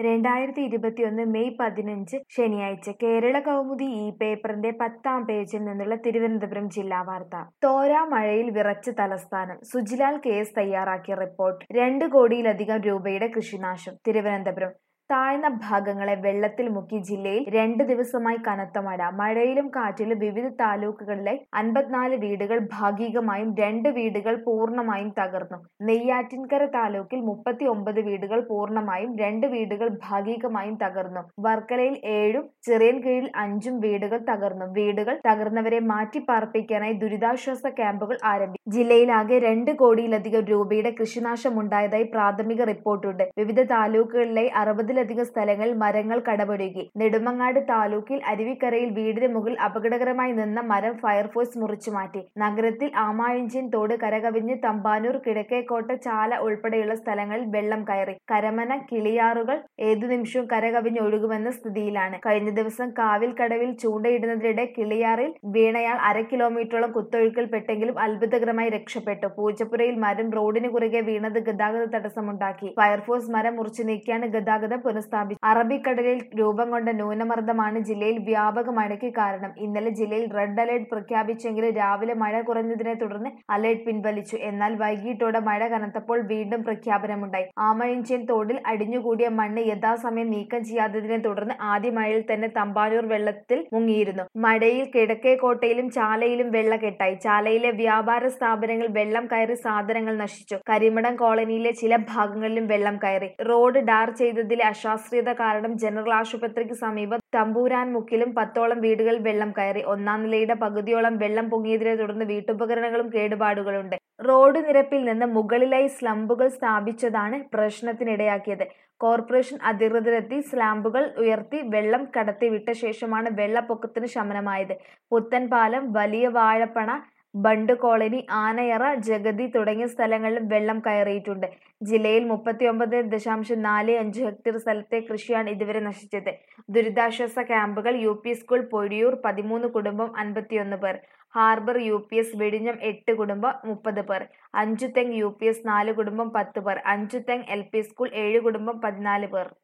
രണ്ടായിരത്തി ഇരുപത്തിയൊന്ന് മെയ് പതിനഞ്ച് ശനിയാഴ്ച കേരള കൗമുദി ഈ പേപ്പറിന്റെ പത്താം പേജിൽ നിന്നുള്ള തിരുവനന്തപുരം ജില്ലാ വാർത്ത തോരാ മഴയിൽ വിറച്ച് തലസ്ഥാനം സുജിലാൽ കെ എസ് തയ്യാറാക്കിയ റിപ്പോർട്ട് രണ്ട് കോടിയിലധികം രൂപയുടെ കൃഷിനാശം തിരുവനന്തപുരം താഴ്ന്ന ഭാഗങ്ങളെ വെള്ളത്തിൽ മുക്കി ജില്ലയിൽ രണ്ട് ദിവസമായി കനത്ത മഴ മഴയിലും കാറ്റിലും വിവിധ താലൂക്കുകളിലെ അൻപത്തിനാല് വീടുകൾ ഭാഗികമായും രണ്ട് വീടുകൾ പൂർണ്ണമായും തകർന്നു നെയ്യാറ്റിൻകര താലൂക്കിൽ മുപ്പത്തി ഒമ്പത് വീടുകൾ പൂർണ്ണമായും രണ്ട് വീടുകൾ ഭാഗികമായും തകർന്നു വർക്കലയിൽ ഏഴും ചിറയൻകീഴിൽ അഞ്ചും വീടുകൾ തകർന്നു വീടുകൾ തകർന്നവരെ മാറ്റി പാർപ്പിക്കാനായി ദുരിതാശ്വാസ ക്യാമ്പുകൾ ആരംഭിച്ചു ജില്ലയിലാകെ രണ്ട് കോടിയിലധികം രൂപയുടെ കൃഷിനാശമുണ്ടായതായി പ്രാഥമിക റിപ്പോർട്ടുണ്ട് വിവിധ താലൂക്കുകളിലെ അറുപതിൽ ലധികം സ്ഥലങ്ങളിൽ മരങ്ങൾ കടപുഴകി നെടുമങ്ങാട് താലൂക്കിൽ അരുവിക്കരയിൽ വീടിന് മുകളിൽ അപകടകരമായി നിന്ന മരം ഫയർഫോഴ്സ് മുറിച്ചു മാറ്റി നഗരത്തിൽ ആമാഴിഞ്ചൻ തോട് കരകവിഞ്ഞ് തമ്പാനൂർ കിഴക്കേക്കോട്ട ചാല ഉൾപ്പെടെയുള്ള സ്ഥലങ്ങളിൽ വെള്ളം കയറി കരമന കിളിയാറുകൾ ഏതു നിമിഷവും കരകവിഞ്ഞ് ഒഴുകുമെന്ന സ്ഥിതിയിലാണ് കഴിഞ്ഞ ദിവസം കാവിൽ കടവിൽ ചൂണ്ടയിടുന്നതിനിടെ കിളിയാറിൽ വീണയാൾ അര കിലോമീറ്ററോളം കുത്തൊഴുക്കിൽപ്പെട്ടെങ്കിലും അത്ഭുതകരമായി രക്ഷപ്പെട്ടു പൂജപ്പുരയിൽ മരം റോഡിന് കുറുകെ വീണത് ഗതാഗത തടസ്സമുണ്ടാക്കി ഫയർഫോഴ്സ് മരം മുറിച്ചു നീക്കിയാണ് ഗതാഗതം പുനഃസ്ഥാപിച്ചു അറബിക്കടലിൽ രൂപം കൊണ്ട ന്യൂനമർദ്ദമാണ് ജില്ലയിൽ വ്യാപക മഴയ്ക്ക് കാരണം ഇന്നലെ ജില്ലയിൽ റെഡ് അലേർട്ട് പ്രഖ്യാപിച്ചെങ്കിലും രാവിലെ മഴ കുറഞ്ഞതിനെ തുടർന്ന് അലേർട്ട് പിൻവലിച്ചു എന്നാൽ വൈകിട്ടോടെ മഴ കനത്തപ്പോൾ വീണ്ടും പ്രഖ്യാപനമുണ്ടായി ആമഴിഞ്ചൻ തോടിൽ അടിഞ്ഞുകൂടിയ മണ്ണ് യഥാസമയം നീക്കം ചെയ്യാത്തതിനെ തുടർന്ന് ആദ്യ മഴയിൽ തന്നെ തമ്പാനൂർ വെള്ളത്തിൽ മുങ്ങിയിരുന്നു മഴയിൽ കിഴക്കേക്കോട്ടയിലും ചാലയിലും വെള്ളക്കെട്ടായി ചാലയിലെ വ്യാപാര സ്ഥാപനങ്ങൾ വെള്ളം കയറി സാധനങ്ങൾ നശിച്ചു കരിമടം കോളനിയിലെ ചില ഭാഗങ്ങളിലും വെള്ളം കയറി റോഡ് ഡാർ ചെയ്തതിലെ അശാസ്ത്രീയത കാരണം ജനറൽ ആശുപത്രിക്ക് സമീപം തമ്പൂരാൻ മുക്കിലും പത്തോളം വീടുകളിൽ വെള്ളം കയറി ഒന്നാം നിലയുടെ പകുതിയോളം വെള്ളം പൊങ്ങിയതിനെ തുടർന്ന് വീട്ടുപകരണങ്ങളും കേടുപാടുകളുണ്ട് റോഡ് നിരപ്പിൽ നിന്ന് മുകളിലായി സ്ലംബുകൾ സ്ഥാപിച്ചതാണ് പ്രശ്നത്തിനിടയാക്കിയത് കോർപ്പറേഷൻ അധികൃതരെത്തി സ്ലാമ്പുകൾ ഉയർത്തി വെള്ളം കടത്തിവിട്ട ശേഷമാണ് വെള്ളപ്പൊക്കത്തിന് ശമനമായത് പുത്തൻപാലം വലിയ വാഴപ്പണ ബണ്ട് കോളനി ആനയറ ജഗതി തുടങ്ങിയ സ്ഥലങ്ങളിലും വെള്ളം കയറിയിട്ടുണ്ട് ജില്ലയിൽ മുപ്പത്തിയൊമ്പത് ദശാംശം നാല് അഞ്ച് ഹെക്ടർ സ്ഥലത്തെ കൃഷിയാണ് ഇതുവരെ നശിച്ചത് ദുരിതാശ്വാസ ക്യാമ്പുകൾ യു പി സ്കൂൾ പൊഴിയൂർ പതിമൂന്ന് കുടുംബം അൻപത്തിയൊന്ന് പേർ ഹാർബർ യു പി എസ് വെടിഞ്ഞം എട്ട് കുടുംബം മുപ്പത് പേർ അഞ്ചുതെങ് യു പി എസ് നാല് കുടുംബം പത്ത് പേർ അഞ്ചുതെങ് എൽ പി സ്കൂൾ ഏഴ് കുടുംബം പതിനാല് പേർ